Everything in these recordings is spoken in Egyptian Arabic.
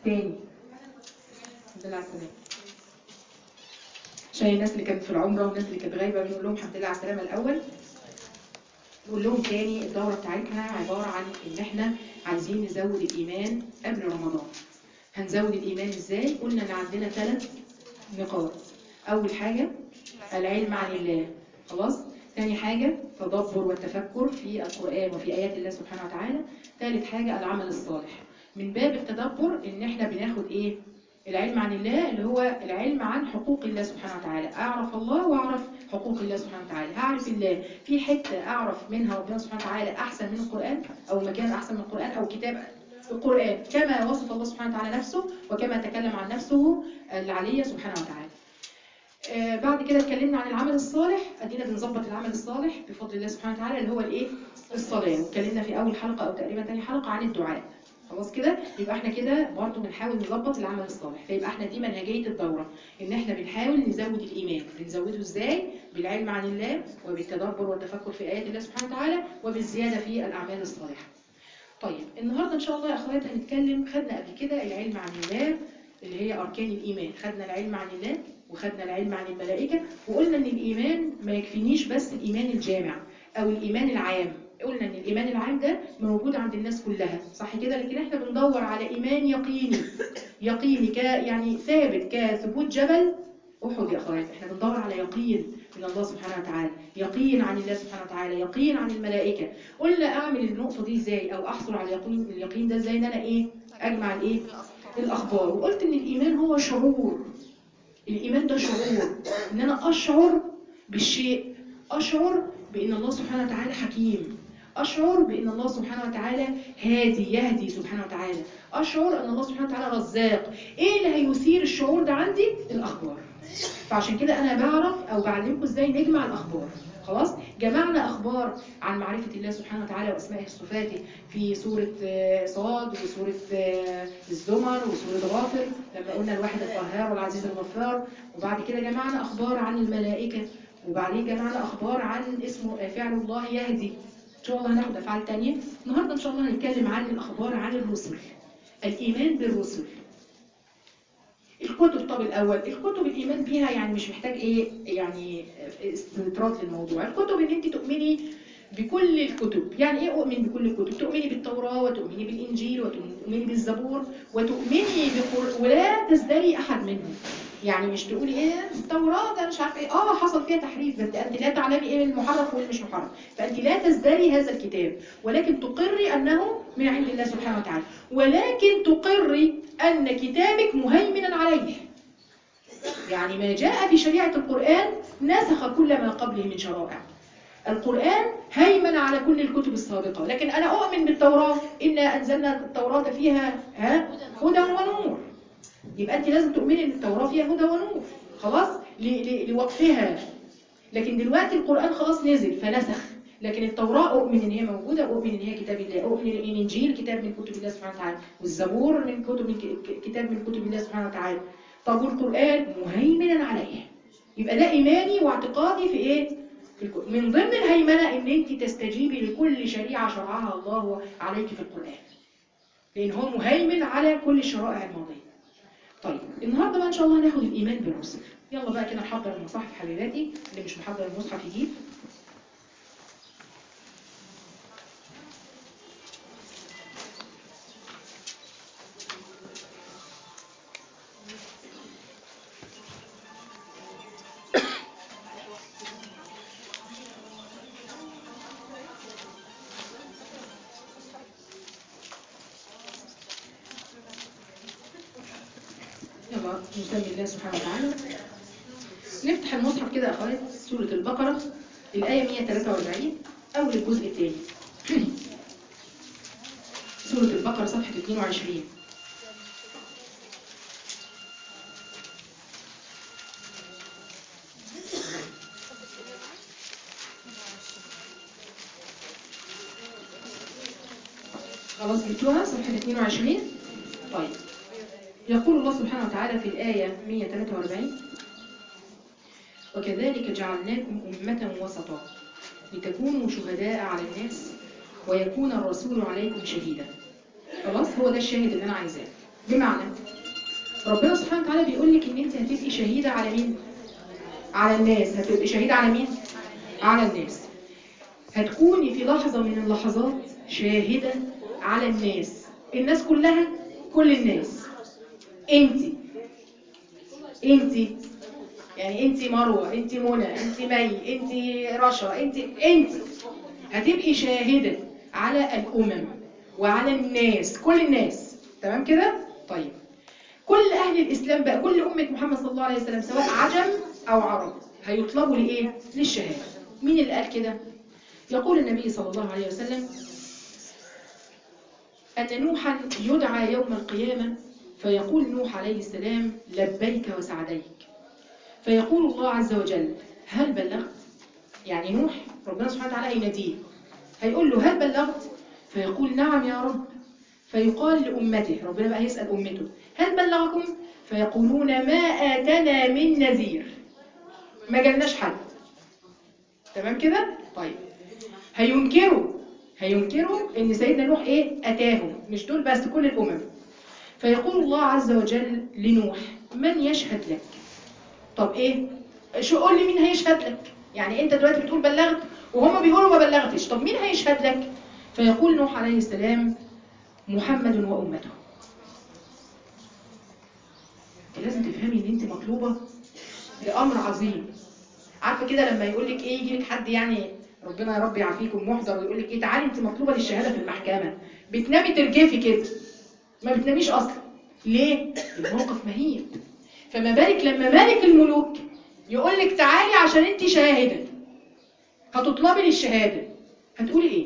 تاني الحمد لله على السلامة عشان الناس اللي كانت في العمرة والناس اللي كانت غايبة بنقول لهم الحمد لله على السلامة الأول نقول لهم تاني الدورة بتاعتنا عبارة عن إن إحنا عايزين نزود الإيمان قبل رمضان هنزود الإيمان إزاي؟ قلنا إن عندنا ثلاث نقاط أول حاجة العلم عن الله خلاص؟ ثاني حاجة تدبر والتفكر في القرآن وفي آيات الله سبحانه وتعالى ثالث حاجة العمل الصالح من باب التدبر إن إحنا بناخد إيه؟ العلم عن الله اللي هو العلم عن حقوق الله سبحانه وتعالى أعرف الله وأعرف حقوق الله سبحانه وتعالى هعرف الله في حتة أعرف منها ربنا سبحانه وتعالى أحسن من القرآن أو مكان أحسن من القرآن أو كتاب القرآن كما وصف الله سبحانه وتعالى نفسه وكما تكلم عن نفسه العلي سبحانه وتعالى آه بعد كده اتكلمنا عن العمل الصالح ادينا بنظبط العمل الصالح بفضل الله سبحانه وتعالى اللي هو الايه الصلاه واتكلمنا في اول حلقه او تقريبا ثاني حلقه عن الدعاء خلاص كده يبقى احنا كده برضه بنحاول نظبط العمل الصالح فيبقى احنا دي منهجيه الدوره ان احنا بنحاول نزود الايمان بنزوده ازاي بالعلم عن الله وبالتدبر والتفكر في ايات الله سبحانه وتعالى وبالزياده في الاعمال الصالحه طيب النهارده ان شاء الله يا اخوات هنتكلم خدنا قبل كده العلم عن الله اللي هي اركان الايمان خدنا العلم عن الله وخدنا العلم عن الملائكه وقلنا ان الايمان ما يكفينيش بس الايمان الجامع او الايمان العام قلنا ان الايمان العام ده موجود عند الناس كلها صح كده لكن احنا بندور على ايمان يقيني يقيني ك يعني ثابت كثبوت جبل احد يا اخوات احنا بندور على يقين من الله سبحانه وتعالى يقين عن الله سبحانه وتعالى يقين عن الملائكه قلنا اعمل النقطه دي ازاي او احصل على اليقين اليقين ده ازاي ان انا ايه اجمع الايه الاخبار وقلت ان الايمان هو شعور الايمان ده شعور ان انا اشعر بالشيء اشعر بان الله سبحانه وتعالى حكيم أشعر بأن الله سبحانه وتعالى هادي يهدي سبحانه وتعالى أشعر أن الله سبحانه وتعالى رزاق إيه اللي هيثير الشعور ده عندي؟ الأخبار فعشان كده أنا بعرف أو بعلمكم إزاي نجمع الأخبار خلاص جمعنا أخبار عن معرفة الله سبحانه وتعالى وأسمائه وصفاته في سورة صاد وسورة الزمر وسورة غافر لما قلنا الواحد القهار والعزيز الغفار وبعد كده جمعنا أخبار عن الملائكة وبعدين جمعنا أخبار عن اسمه فعل الله يهدي إن شاء الله هناخد أفعال تانية النهاردة إن شاء الله هنتكلم عن الأخبار عن الرسل الإيمان بالرسل الكتب طب الأول الكتب الإيمان بيها يعني مش محتاج إيه يعني استطراد للموضوع الكتب إن أنت تؤمني بكل الكتب يعني إيه أؤمن بكل الكتب تؤمني بالتوراة وتؤمني بالإنجيل وتؤمني بالزبور وتؤمني بقر... ولا تزدري أحد منهم يعني مش تقولي ايه التوراة ده مش عارفه ايه اه حصل فيها تحريف بس انت لا تعلمي ايه المحرف واللي مش محرف فانت لا تزدري هذا الكتاب ولكن تقري انه من عند الله سبحانه وتعالى ولكن تقري ان كتابك مهيمنا عليه يعني ما جاء في شريعة القرآن نسخ كل ما قبله من شرائع القرآن هيمن على كل الكتب السابقة لكن أنا أؤمن بالتوراة إنا أنزلنا التوراة فيها ها هدى ونور يبقى انت لازم تؤمني ان التوراة فيها هدى ونور خلاص لوقتها لكن دلوقتي القرآن خلاص نزل فنسخ لكن التوراة أؤمن إن هي موجودة أؤمن إن هي كتاب الله أؤمن إن الإنجيل كتاب من كتب الله سبحانه وتعالى والزبور من كتب من كتاب من كتب الله سبحانه وتعالى طب والقرآن مهيمنا عليه يبقى ده إيماني واعتقادي في إيه؟ في الكتب. من ضمن الهيمنة إن أنت تستجيبي لكل شريعة شرعها الله عليك في القرآن لأن هو مهيمن على كل الشرائع الماضية طيب النهارده بقى ان شاء الله هناخد الايمان بالرسل يلا بقى كده نحضر المصاحف حبيباتي اللي مش محضر المصحف يجيب نسمي الله سبحانه وتعالى نفتح المصحف كده يا اخوات سورة البقرة الآية 143 أول الجزء الثاني سورة البقرة صفحة 22 خلاص جبتوها صفحة 22 طيب يقول الله سبحانه وتعالى في الآية 143 وكذلك جعلناكم أمة وسطا لتكونوا شهداء على الناس ويكون الرسول عليكم شهيدا خلاص هو ده الشاهد اللي أنا عايزاه بمعنى ربنا سبحانه وتعالى بيقول لك ان انت هتبقي شهيدة على مين على الناس هتبقي شهيدة على مين على الناس هتكوني في لحظة من اللحظات شاهدة على الناس الناس كلها كل الناس انت انت يعني انت مروة انت منى انت مي انت رشا انت انت هتبقي شاهدة على الامم وعلى الناس كل الناس تمام كده طيب كل اهل الاسلام بقى كل امة محمد صلى الله عليه وسلم سواء عجم او عرب هيطلبوا لايه للشهادة مين اللي قال كده يقول النبي صلى الله عليه وسلم أن نوحا يدعى يوم القيامة فيقول نوح عليه السلام لبيك وسعديك فيقول الله عز وجل هل بلغت يعني نوح ربنا سبحانه وتعالى يناديه هيقول له هل بلغت فيقول نعم يا رب فيقال لأمته ربنا بقى يسأل أمته هل بلغكم فيقولون ما آتنا من نذير ما جالناش حد تمام كده طيب هينكروا هينكروا ان سيدنا نوح ايه اتاهم مش دول بس كل الامم فيقول الله عز وجل لنوح من يشهد لك طب ايه شو قول لي مين هيشهد لك يعني انت دلوقتي بتقول بلغت وهم بيقولوا ما بلغتش طب مين هيشهد لك فيقول نوح عليه السلام محمد وامته انت لازم تفهمي ان انت مطلوبه لامر عظيم عارفه كده لما يقول لك ايه يجي لك حد يعني ربنا يا رب يعافيكم محضر ويقول لك ايه تعالي انت مطلوبه للشهاده في المحكمه بتنامي ترجفي كده ما بتناميش اصلا ليه الموقف مهيب فما بالك لما ملك الملوك يقول لك تعالي عشان انت شاهده هتطلبي للشهاده هتقولي ايه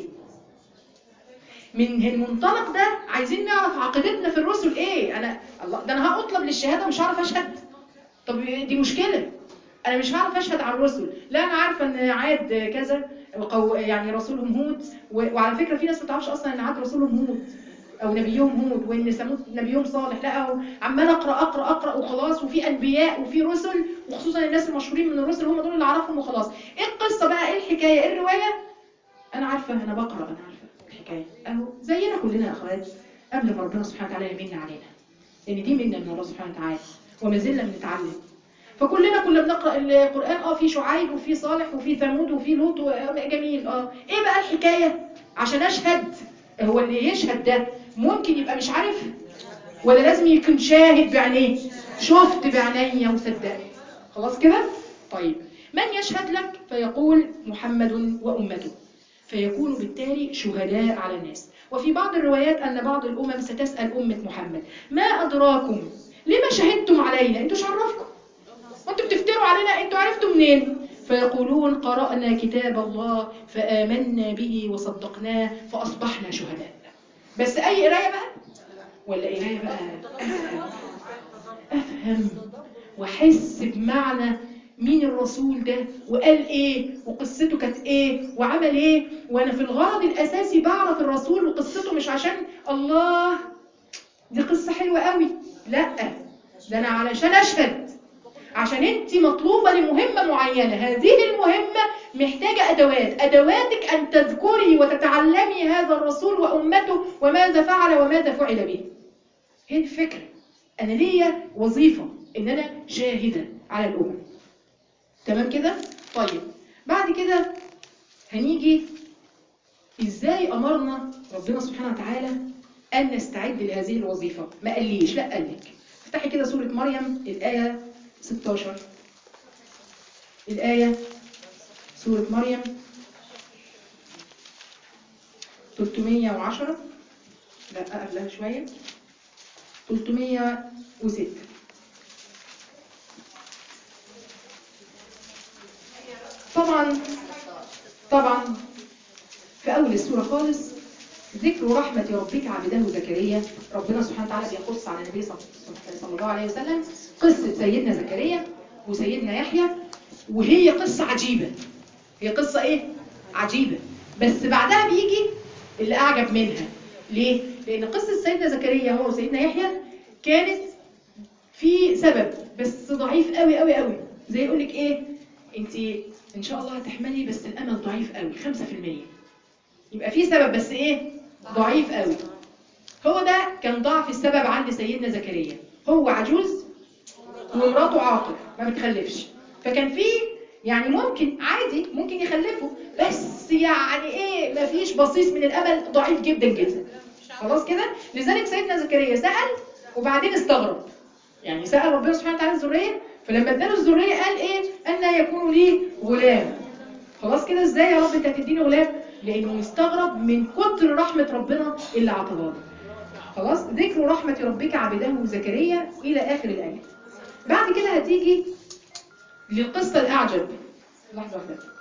من المنطلق ده عايزين نعرف عقيدتنا في الرسل ايه انا الله ده انا هاطلب للشهاده ومش هعرف اشهد طب دي مشكله انا مش هعرف اشهد على الرسل لا انا عارفه ان عاد كذا وقو يعني رسولهم هود و... وعلى فكره في ناس ما تعرفش اصلا ان عاد رسولهم هود او نبيهم هود وان ثمود نبيهم صالح لا أو عمال اقرا اقرا اقرا وخلاص وفي انبياء وفي رسل وخصوصا الناس المشهورين من الرسل هم دول اللي اعرفهم وخلاص ايه القصه بقى ايه الحكايه ايه الروايه انا عارفه انا بقرا انا عارفه الحكايه اهو زينا كلنا يا اخوات قبل ما ربنا سبحانه وتعالى يمن علينا لان دي منا من الله سبحانه وتعالى وما زلنا بنتعلم فكلنا كنا بنقرا القران اه في شعيب وفي صالح وفي ثمود وفي لوط جميل اه ايه بقى الحكايه عشان اشهد هو اللي يشهد ده ممكن يبقى مش عارف ولا لازم يكون شاهد بعينيه شفت بعينيا وصدقت خلاص كده طيب من يشهد لك فيقول محمد وامته فيكون بالتالي شهداء على الناس وفي بعض الروايات ان بعض الامم ستسال امه محمد ما ادراكم لما شهدتم علينا انتوا عرفكم وانتوا بتفتروا علينا انتوا عرفتوا منين فيقولون قرأنا كتاب الله فآمنا به وصدقناه فأصبحنا شهداء بس أي قراية بقى ولا قراية بقى أفهم أفهم وأحس بمعنى مين الرسول ده وقال ايه وقصته كانت ايه وعمل ايه وانا في الغرض الاساسي بعرف الرسول وقصته مش عشان الله دي قصة حلوة قوي لا ده انا علشان اشهد عشان انت مطلوبة لمهمة معينة هذه المهمة محتاجة ادوات ادواتك ان تذكري وتتعلمي هذا الرسول وامته وماذا فعل وماذا فعل به هي الفكرة انا ليا وظيفة ان انا شاهدة على الامم تمام كده طيب بعد كده هنيجي ازاي امرنا ربنا سبحانه وتعالى ان نستعد لهذه الوظيفة ما قاليش لا قال لك افتحي كده سورة مريم الآية 16 الآية سورة مريم 310 لا قبلها شوية 306 طبعا طبعا في أول السورة خالص ذكر رحمة ربك عبده زكريا ربنا سبحانه وتعالى بيقص على النبي صلى الله عليه وسلم قصة سيدنا زكريا وسيدنا يحيى وهي قصة عجيبة هي قصة ايه؟ عجيبة بس بعدها بيجي اللي أعجب منها ليه؟ لأن قصة سيدنا زكريا هو وسيدنا يحيى كانت في سبب بس ضعيف قوي قوي قوي زي يقول لك ايه؟ انت ان شاء الله هتحملي بس الامل ضعيف قوي 5% يبقى في سبب بس ايه ضعيف قوي هو ده كان ضعف السبب عند سيدنا زكريا هو عجوز ومراته عاقر ما بتخلفش فكان في يعني ممكن عادي ممكن يخلفوا بس يعني ايه ما فيش بصيص من الامل ضعيف جدا جدا خلاص كده لذلك سيدنا زكريا سأل وبعدين استغرب يعني سأل ربنا سبحانه وتعالى الذرية فلما اداله الذرية قال ايه أن يكون لي غلام خلاص كده ازاي يا رب انت هتديني غلام لانه مستغرب من كتر رحمة ربنا اللي عطاها له خلاص ذكر رحمة ربك عبده زكريا إلى آخر الآية بعد كده هتيجي للقصة الأعجب لحظة واحدة